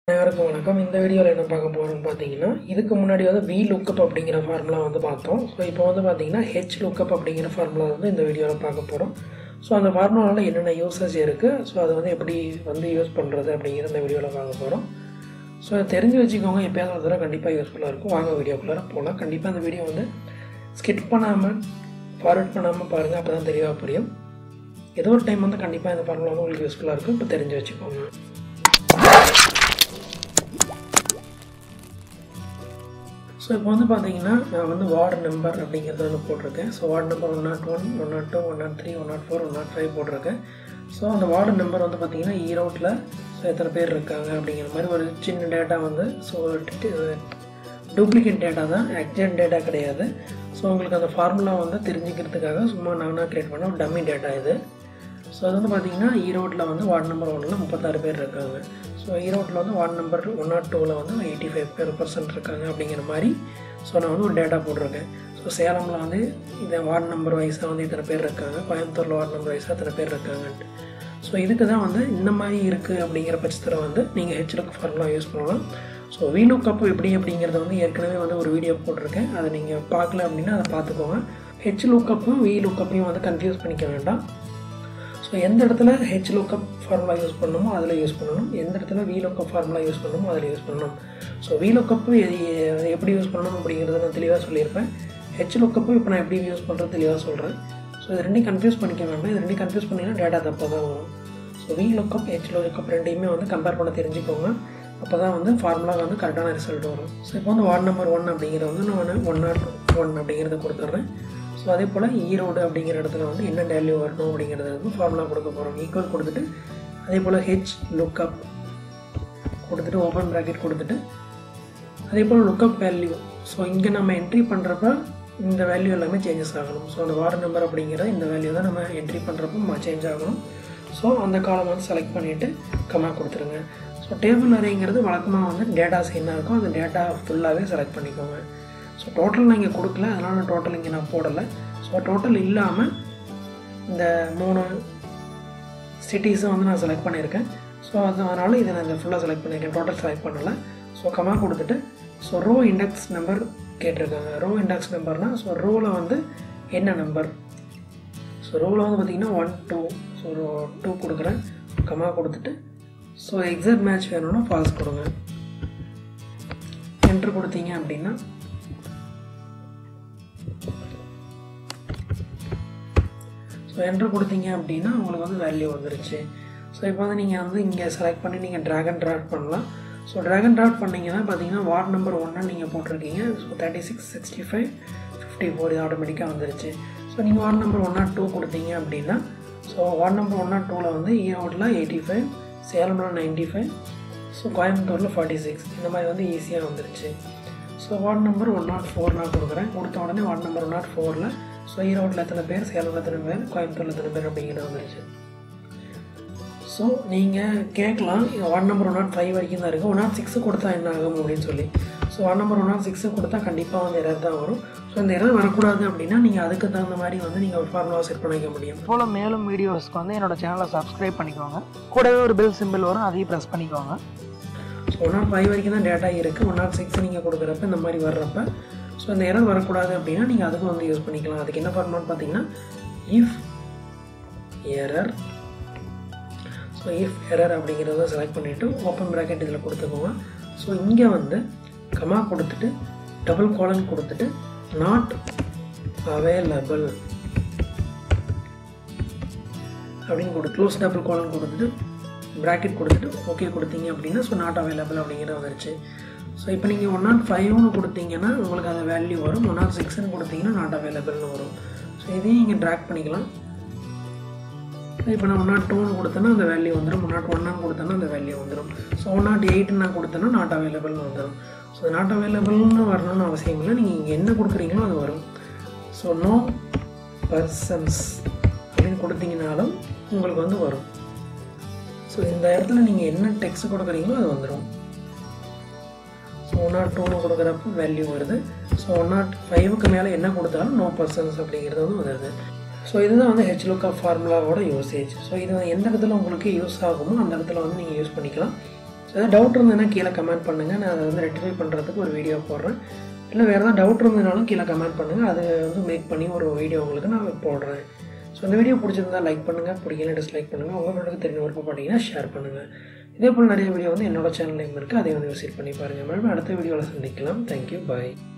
அனைவருக்கும் வணக்கம் இந்த வீடியோவில் என்ன பார்க்க போகிறோம்னு பார்த்தீங்கன்னா இதுக்கு முன்னாடி வந்து வி லுக்கப் அப்படிங்கிற ஃபார்முலா வந்து பார்த்தோம் ஸோ இப்போ வந்து பார்த்தீங்கன்னா ஹெச் லுக்கப் அப்படிங்கிற ஃபார்முலா வந்து இந்த வீடியோவில் பார்க்க போகிறோம் ஸோ அந்த ஃபார்முலாவில் என்னென்ன யூசேஜ் இருக்குது ஸோ அதை வந்து எப்படி வந்து யூஸ் பண்ணுறது அப்படிங்கிற இந்த வீடியோவில் பார்க்க போகிறோம் ஸோ அதை தெரிஞ்சு வச்சுக்கோங்க எப்பயாவது ஒரு தடவை கண்டிப்பாக யூஸ்ஃபுல்லாக இருக்கும் வாங்க வீடியோக்குள்ளே போகலாம் கண்டிப்பாக அந்த வீடியோ வந்து ஸ்கிப் பண்ணாமல் ஃபார்வர்ட் பண்ணாமல் பாருங்கள் அப்போ தான் தெளிவாக புரியும் ஏதோ ஒரு டைம் வந்து கண்டிப்பாக இந்த ஃபார்முலா வந்து உங்களுக்கு யூஸ்ஃபுல்லாக இருக்கும் இப்போ தெரிஞ்சு வச்சுக்கோங்க ஸோ இப்போ வந்து பார்த்தீங்கன்னா நான் வந்து வார்டு நம்பர் அப்படிங்கிறத வந்து போட்டிருக்கேன் so ward number one nought one one nought two one nought three one nought four one nought five போட்டிருக்கேன் ஸோ அந்த வார்டு நம்பர் வந்து பார்த்தீங்கன்னா ஈரோட்டில் ஸோ எத்தனை பேர் இருக்காங்க அப்படிங்கிற மாதிரி ஒரு சின்ன டேட்டா வந்து ஸோ டூப்ளிகேட் டேட்டா தான் எக்ஸாக்ட் டேட்டா கிடையாது ஸோ உங்களுக்கு அந்த ஃபார்முலா வந்து தெரிஞ்சுக்கிறதுக்காக சும்மா நானாக க்ரியேட் பண்ண ஒரு டம்மி டேட்டா இது ஸோ அது வந்து பார்த்தீங்கன்னா ஈரோட்டில் வந்து வார்டு நம்பர் ஒன்றில் முப்பத்தாறு பேர் இருக்காங்க ஸோ ஈரோட்டில் வந்து வார்டு நம்பர் ஒன் நாட் டூவில் வந்து எயிட்டி ஃபைவ் பேர் பர்சன்ட் இருக்காங்க அப்படிங்கிற மாதிரி ஸோ நான் வந்து ஒரு டேட்டா போட்டிருக்கேன் ஸோ சேலமில் வந்து இந்த வார்டு நம்பர் வைஸாக வந்து இத்தனை பேர் இருக்காங்க கோயம்புத்தூரில் வார்டு நம்பர் வைஸாக இத்தனை பேர் இருக்காங்கன்ட்டு ஸோ இதுக்கு தான் வந்து இந்த மாதிரி இருக்குது அப்படிங்கிற பட்சத்தில் வந்து நீங்கள் ஹெச்லுக் ஃபார்முலா யூஸ் பண்ணலாம் ஸோ வீலுக் கப் எப்படி அப்படிங்கிறத வந்து ஏற்கனவே வந்து ஒரு வீடியோ போட்டிருக்கேன் அதை நீங்கள் பார்க்கல அப்படின்னா அதை பார்த்துக்கோங்க ஹெச் லுக்கப்பும் வி லுக்கப்பையும் வந்து கன்ஃபியூஸ் பண்ணிக்க வேண்டாம் ஸோ எந்த இடத்துல ஹெச் லுக்கப் ஃபார்முலா யூஸ் பண்ணணுமோ அதில் யூஸ் பண்ணணும் எந்த இடத்துல வி லுக்கப் ஃபார்முலா யூஸ் பண்ணணுமோ அதில் யூஸ் பண்ணணும் ஸோ வி லுக்கப்பு எப்படி யூஸ் பண்ணணும் அப்படிங்கிறத நான் தெளிவாக சொல்லியிருப்பேன் ஹெச் லுக்கப்பும் இப்போ நான் எப்படி யூஸ் பண்ணுறது தெளிவாக சொல்கிறேன் ஸோ இது ரெண்டையும் கன்ஃபியூஸ் பண்ணிக்க வேண்டாம் இது ரெண்டையும் கன்ஃபியூஸ் பண்ணிங்கன்னா டேட்டா தப்பாக தான் வரும் so V lookup H lookup ரெண்டையுமே வந்து கம்பேர் பண்ண தெரிஞ்சுக்கோங்க அப்போ தான் வந்து ஃபார்முலா வந்து கரெக்டான ரிசல்ட் வரும் ஸோ இப்போ வந்து வார்டு நம்பர் ஒன் அப்படிங்கிறத வந்து நான் ஒன் நாட் ஒன் அப்படிங்கிறத கொடுத்துட்றேன் ஸோ அதே போல் ஈரோடு அப்படிங்கிற இடத்துல வந்து என்ன வேல்யூ வரணும் அப்படிங்கிறத வந்து ஃபார்முலா கொடுக்க போகிறோம் ஈக்குவல் கொடுத்துட்டு அதே போல் ஹெச் லுக்கப் கொடுத்துட்டு ஓப்பன் ப்ராக்கெட் கொடுத்துட்டு அதே போல் லுக்கப் வேல்யூ ஸோ இங்கே நம்ம என்ட்ரி பண்ணுறப்ப இந்த வேல்யூ எல்லாமே சேஞ்சஸ் ஆகணும் ஸோ அந்த வார்டு நம்பர் அப்படிங்கிற இந்த வேல்யூ தான் நம்ம என்ட்ரி பண்ணுறப்போ சேஞ்ச் ஆகணும் ஸோ அந்த காலம் வந்து செலக்ட் பண்ணிவிட்டு கமா கொடுத்துருங்க ஸோ டேபிள் அறைங்கிறது வழக்கமாக வந்து டேட்டாஸ் என்ன இருக்கோ அந்த டேட்டா ஃபுல்லாகவே செலக்ட் பண்ணிக்கோங்க ஸோ டோட்டல் நான் இங்கே கொடுக்கல அதனால் நான் டோட்டல் இங்கே நான் போடலை ஸோ டோட்டல் இல்லாமல் இந்த மூணு சிட்டிஸும் வந்து நான் செலக்ட் பண்ணியிருக்கேன் ஸோ அதனால் இதை நான் ஃபுல்லாக செலக்ட் பண்ணியிருக்கேன் டோட்டல் செலக்ட் பண்ணலை ஸோ கமா கொடுத்துட்டு ஸோ ரோ இண்டெக்ஸ் நம்பர் கேட்டிருக்காங்க ரோ இண்டெக்ஸ் நம்பர்னால் ஸோ ரோவில் வந்து என்ன நம்பர் ஸோ ரோவில் வந்து பார்த்திங்கன்னா one two so row two கொடுக்குறேன் கமா கொடுத்துட்டு ஸோ எக்ஸாக்ட் மேட்ச் வேணும்னா ஃபால்ஸ் கொடுங்க என்ட்ரு கொடுத்தீங்க அப்படின்னா ஸோ என்ட்ரு கொடுத்தீங்க அப்படின்னா உங்களுக்கு வந்து வேல்யூ வந்துருச்சு ஸோ இப்போ வந்து நீங்கள் வந்து இங்கே செலக்ட் பண்ணி நீங்கள் ட்ராக் அண்ட் ட்ராட் பண்ணலாம் ஸோ ட்ராக் அண்ட் ட்ராட் பண்ணிங்கன்னா பார்த்தீங்கன்னா வார்டு நம்பர் ஒன்னா நீங்கள் போட்டிருக்கீங்க so thirty six sixty five fifty four இது ஆட்டோமேட்டிக்காக வந்துருச்சு ஸோ நீங்கள் ward number one nought two கொடுத்தீங்க அப்படின்னா so ward number one nought டூவில் வந்து ஈரோட்டில் எயிட்டி ஃபைவ் சேலமில் நைன்ட்டி ஃபைவ் ஸோ கோயம்புத்தூரில் ஃபார்ட்டி சிக்ஸ் இந்த மாதிரி வந்து ஈஸியாக வந்துருச்சு so ward number one nought four நான் கொடுக்குறேன் கொடுத்த உடனே வார்டு நம்பர் ஒன் நாட் ஃபோரில் ஸோ ஈரோட்டில் எத்தனை பேர் சேலமில் எத்தனை பேர் கோயம்புத்தூரில் எத்தனை பேர் அப்படிங்கிறது வந்துருச்சு ஸோ நீங்கள் கேட்கலாம் ward number one nought five வரைக்கும் தான் இருக்குது ஒன் நாட் சிக்ஸு கொடுத்தா என்ன ஆகும் அப்படின்னு சொல்லி so ward number one nought six கொடுத்தா கண்டிப்பாக வந்து எரர் தான் வரும் ஸோ இந்த எரர் வரக்கூடாது அப்படின்னா நீங்கள் அதுக்கு தகுந்த மாதிரி வந்து நீங்கள் ஒரு ஃபார்முலா செட் பண்ணிக்க முடியும் போல் மேலும் வீடியோஸ்க்கு வந்து என்னோட சேனலை சப்ஸ்கிரைப் பண்ணிக்கோங்க கூடவே ஒரு பெல் சிம்பிள் வரும் அதையும் ப்ரெஸ் பண்ணிக்கோங்க ஸோ ஒன் நாட் ஃபைவ் வரைக்கும் தான் டேட்டா இருக்குது ஒன் நாட் சிக்ஸ் நீங்கள் கொடுக்குறப்ப இந்த மாதிரி வர்றப்ப ஸோ இந்த எரர் வரக்கூடாது அப்படின்னா நீங்கள் அதுக்கும் வந்து யூஸ் பண்ணிக்கலாம் அதுக்கு என்ன ஃபார்முலான்னு பார்த்தீங்கன்னா if error so if error அப்படிங்கிறத செலக்ட் பண்ணிவிட்டு ஓப்பன் ப்ராக்கெட் இதில் கொடுத்துக்கோங்க ஸோ இங்கே வந்து கமா கொடுத்துட்டு டபுள் காலன் கொடுத்துட்டு நாட் அவைலபிள் அப்படின்னு கொடு க்ளோஸ் டபுள் காலன் கொடுத்துட்டு ப்ராக்கெட் கொடுத்துட்டு ஓகே கொடுத்தீங்க அப்படின்னா ஸோ நாட் அவைலபிள் அப்படிங்கிறது வந்துருச்சு ஸோ இப்போ நீங்கள் ஒன் நாட் ஃபைவ்னு கொடுத்தீங்கன்னா உங்களுக்கு அந்த வேல்யூ வரும் ஒன் நாட் சிக்ஸ்னு கொடுத்தீங்கன்னா நாட் அவைலபிள்னு வரும் ஸோ இதையும் நீங்கள் ட்ராக் பண்ணிக்கலாம் இப்போ நான் ஒன் நாட் டூன்னு கொடுத்தேன்னா அந்த வேல்யூ வந்துடும் ஒன் நாட் ஒன்னு கொடுத்தேன்னா அந்த வேல்யூ வந்துடும் ஸோ ஒன் நாட் எயிட்னு நான் கொடுத்தேன்னா நாட் அவைலபிள்னு வந்துடும் ஸோ நாட் அவைலபிள்னு வரணும்னு அவசியம் இல்லை நீங்கள் இங்கே என்ன கொடுக்குறீங்களோ அது வரும் ஸோ நோ பர்சன்ஸ் அப்படின்னு கொடுத்தீங்கனாலும் உங்களுக்கு வந்து வரும் ஸோ இந்த இடத்துல நீங்கள் என்ன டெக்ஸ்ட் கொடுக்குறீங்களோ அது வந்துடும் ஸோ ஒன் நாட் டூன்னு கொடுக்குறப்ப வேல்யூ வருது ஸோ ஒன் நாட் ஃபைவுக்கு மேலே என்ன கொடுத்தாலும் நோ பர்சன்ஸ் அப்படிங்கிறது வந்து வருது ஸோ இதுதான் வந்து ஹெச் லுக் ஆஃப் ஃபார்முலாவோட யூசேஜ் ஸோ இது எந்த இடத்துல உங்களுக்கு யூஸ் ஆகுமோ அந்த இடத்துல வந்து நீங்கள் யூஸ் பண்ணிக்கலாம் ஸோ ஸோ ஏதாவது டவுட் இருந்ததுன்னா கீழே கமெண்ட் பண்ணுங்கள் நான் அதை வந்து ரெக்டிஃபை பண்ணுறதுக்கு ஒரு வீடியோ போடுறேன் இல்லை வேறு ஏதாவது டவுட் இருந்ததுனாலும் கீழே கமெண்ட் பண்ணுங்கள் அதை வந்து மேக் பண்ணி ஒரு வீடியோ உங்களுக்கு நான் போடுறேன் ஸோ இந்த வீடியோ பிடிச்சிருந்தா லைக் பண்ணுங்கள் பிடிக்கல டிஸ்லைக் பண்ணுங்கள் உங்கள் ஃப்ரெண்டுக்கு தெரிஞ்ச விருப்பப்பட்டீங்கன்னா ஷேர் பண்ணுங்கள் இதே போல் நிறைய வீடியோ வந்து என்னோட சேனல் நேம் இருக்குது அதை வந்து விசிட் பண்ணி பாருங்கள் மேடம் அடுத்த வீடியோவில் சந்திக்கலாம் தேங்க்யூ பாய்